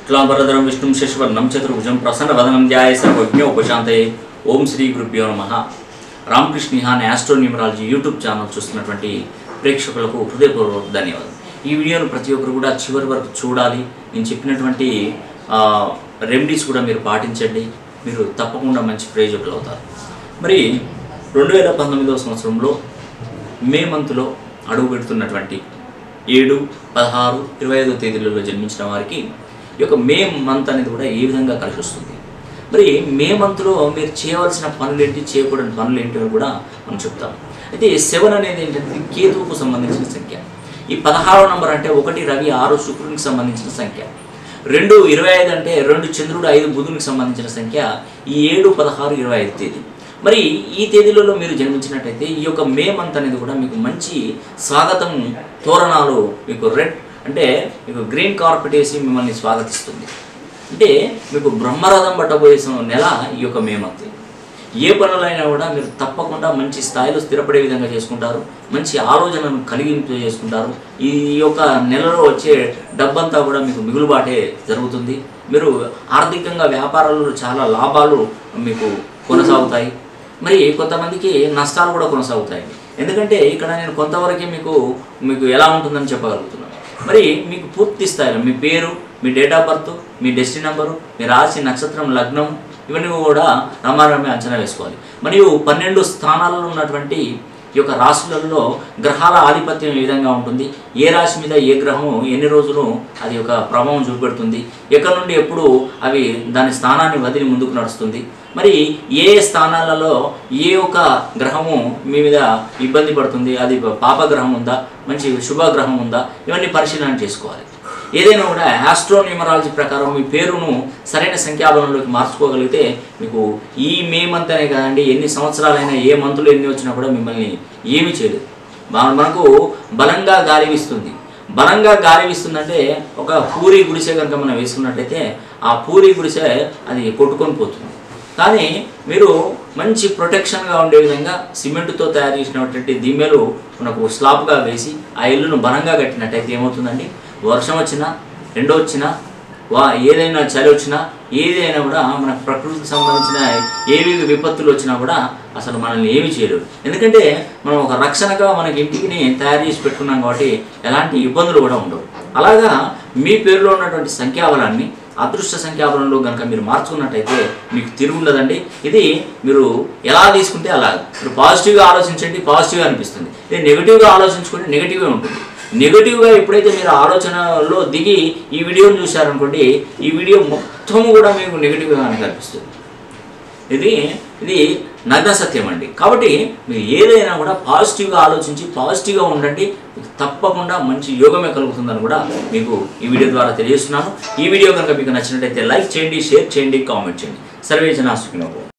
శుక్లాంబరధరం విష్ణుం శశివర్ణం చతుర్భుజం ప్రసన్నవదనం ధ్యాయ సర్వజ్ఞ ఉపశాంతయే ఓం శ్రీ గురుభ్యో నమ Ramakrishna Nihan astro numerology YouTube channel చూస్తున్నటువంటి ప్రేక్షకులకు హృదయపూర్వక ధన్యవాదాలు ఈ వీడియోను ప్రతి ఒక్కరు కూడా చివరి వరకు చూడాలి నేను చెప్పినటువంటి రెమెడీస్ కూడా మీరు పాటించండి మీరు తప్పకుండా మంచి ప్రయోజకులు అవుతారు మరి రెండు వేల పంతొమ్మిదవ సంవత్సరంలో మే మంత్లో అడుగు పెడుతున్నటువంటి ఏడు పదహారు ఇరవై ఐదో తేదీలలో జన్మించిన వారికి ఈ యొక్క మే మంత్ అనేది కూడా ఏ విధంగా కలిసి వస్తుంది మరి మే మంత్లో మీరు చేయవలసిన పనులు ఏంటి చేయకూడని పనులు ఏంటి అని కూడా మనం చెప్తాం అయితే సెవెన్ అనేది ఏంటంటే కేతువుకు సంబంధించిన సంఖ్య ఈ పదహారో నంబర్ అంటే ఒకటి రవి ఆరు శుక్రునికి సంబంధించిన సంఖ్య రెండు ఇరవై ఐదు అంటే రెండు చంద్రుడు ఐదు బుధునికి సంబంధించిన సంఖ్య ఈ ఏడు పదహారు ఇరవై ఐదు తేదీ మరి ఈ తేదీలలో మీరు జన్మించినట్టయితే ఈ యొక్క మే మంత్ అనేది కూడా మీకు మంచి స్వాగతం తోరణాలు మీకు రెడ్ అంటే మీకు గ్రీన్ కార్పెట్ వేసి మిమ్మల్ని స్వాగతిస్తుంది అంటే మీకు బ్రహ్మరథం పట్టబోయే సం- నెల ఈ యొక్క మే మంత్ ఏ పనులైనా కూడా మీరు తప్పకుండా మంచి స్థాయిలో స్థిరపడే విధంగా చేసుకుంటారు మంచి ఆలోచనను కలిగింపు చేసుకుంటారు ఈ యొక్క నెలలో వచ్చే డబ్బంతా కూడా మీకు మిగులుబాటే జరుగుతుంది మీరు ఆర్థికంగా వ్యాపారాల్లో చాలా లాభాలు మీకు కొనసాగుతాయి మరి కొంతమందికి నష్టాలు కూడా కొనసాగుతాయి ఎందుకంటే ఇక్కడ నేను కొంతవరకే మీకు మీకు ఎలా ఉంటుందని చెప్పగలుగుతున్నాను మరి మీకు పూర్తి స్థాయిలో మీ పేరు మీ డేట్ ఆఫ్ బర్త్ మీ డెస్టినీ నెంబరు మీ రాశి నక్షత్రం లగ్నం ఇవన్నీ కూడా రమారమే అంచనా వేసుకోవాలి మరియు పన్నెండు స్థానాలలో ఉన్నటువంటి ఈ యొక్క రాశులలో గ్రహాల ఆధిపత్యం ఏ విధంగా ఉంటుంది ఏ రాశి మీద ఏ గ్రహము ఎన్ని రోజులు అది యొక్క ప్రభావం చూపెడుతుంది ఎక్కడి నుండి ఎప్పుడు అవి దాని స్థానాన్ని వదిలి ముందుకు నడుస్తుంది మరి ఏ ఏ స్థానాలలో ఏ ఒక్క గ్రహము మీ మీద ఇబ్బంది పడుతుంది అది పాపగ్రహం ఉందా మంచి శుభగ్రహం ఉందా ఇవన్నీ పరిశీలన చేసుకోవాలి ఏదైనా కూడా ఆస్ట్రో న్యూమరాలజీ ప్రకారం మీ పేరును సరైన సంఖ్యాబలంలోకి మార్చుకోగలిగితే మీకు ఈ మే మంత్ అనే కదండి ఎన్ని సంవత్సరాలైనా ఏ మంతులు ఎన్ని వచ్చినా కూడా మిమ్మల్ని ఏమీ చేయలేదు మన- మనకు బలంగా గాలి వీస్తుంది బలంగా గాలి వీస్తుందంటే ఒక పూరి గుడిసె కనుక మనం వేసుకున్నట్టయితే ఆ పూరి గుడిసె అది కొట్టుకొని పోతుంది కానీ మీరు మంచి ప్రొటెక్షన్గా ఉండే విధంగా సిమెంట్తో తయారు చేసినటువంటి దిమ్మెలు మనకు స్లాబ్గా వేసి ఆ ఇల్లును బలంగా కట్టినట్టయితే ఏమవుతుందండి వర్షం వచ్చినా ఎండ వచ్చినా వా ఏదైనా చలి వచ్చినా ఏదైనా కూడా మన ప్రకృతికి సంబంధించిన ఏవి విపత్తులు వచ్చినా కూడా అసలు మనల్ని ఏమి చేయలేవు ఎందుకంటే మనం ఒక రక్షణగా మనకి ఇంటికి తయారు చేసి పెట్టుకున్నాం కాబట్టి ఎలాంటి ఇబ్బందులు కూడా ఉండవు అలాగా మీ పేరులో ఉన్నటువంటి సంఖ్యాబలాన్ని అదృష్ట సంఖ్యాబలంలో కనుక మీరు మార్చుకున్నట్టయితే మీకు తిరుగుండదండి ఇది మీరు ఎలా తీసుకుంటే అలా మీరు పాజిటివ్గా ఆలోచించండి పాజిటివ్గా అనిపిస్తుంది ఇది నెగిటివ్గా ఆలోచించుకుంటే నెగిటివ్గా ఉంటుంది నెగిటివ్గా ఎప్పుడైతే మీరు ఆలోచనలో దిగి ఈ వీడియోని చూశారనుకోండి ఈ వీడియో మొత్తం కూడా మీకు నెగిటివ్గా కనిపిస్తుంది ఇది ఇది నగ్న సత్యం అండి కాబట్టి మీరు ఏదైనా కూడా పాజిటివ్గా ఆలోచించి పాజిటివ్గా ఉండండి మీకు తప్పకుండా మంచి యోగమే కలుగుతుందని కూడా మీకు ఈ వీడియో ద్వారా తెలియజేస్తున్నాను ఈ వీడియో కనుక మీకు నచ్చినట్లయితే లైక్ చేయండి షేర్ చేయండి కామెంట్ చేయండి సర్వే జనా సుఖినో భవంతు.